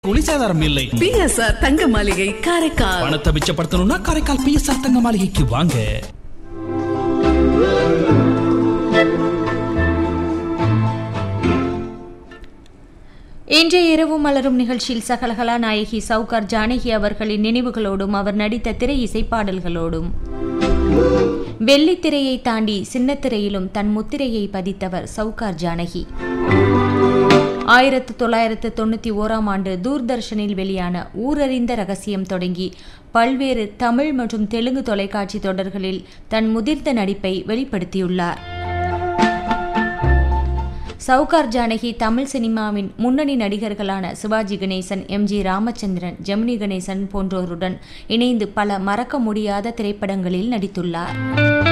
குளிசாதாரம் இல்லை பிஎஸ்ஆர் தங்க மாளிகை காரைக்கால் பணத்தை மிச்சப்படுத்தணும்னா காரைக்கால் பிஎஸ்ஆர் தங்க மாளிகைக்கு வாங்க இன்றைய இரவு மலரும் நிகழ்ச்சியில் சகலகலா நாயகி சவுகார் ஜானகி அவர்களின் நினைவுகளோடும் அவர் நடித்த திரை இசைப்பாடல்களோடும் வெள்ளித்திரையை தாண்டி சின்னத்திரையிலும் தன் முத்திரையை பதித்தவர் சவுகார் ஜானகி ஆயிரத்து தொள்ளாயிரத்து தொண்ணூற்றி ஓராம் ஆண்டு தூர்தர்ஷனில் வெளியான ஊரறிந்த ரகசியம் தொடங்கி பல்வேறு தமிழ் மற்றும் தெலுங்கு தொலைக்காட்சி தொடர்களில் தன் முதிர்ந்த நடிப்பை வெளிப்படுத்தியுள்ளார் சவுகார் ஜானகி தமிழ் சினிமாவின் முன்னணி நடிகர்களான சிவாஜி கணேசன் எம் ஜி ராமச்சந்திரன் ஜெமினி கணேசன் போன்றோருடன் இணைந்து பல மறக்க முடியாத திரைப்படங்களில் நடித்துள்ளார்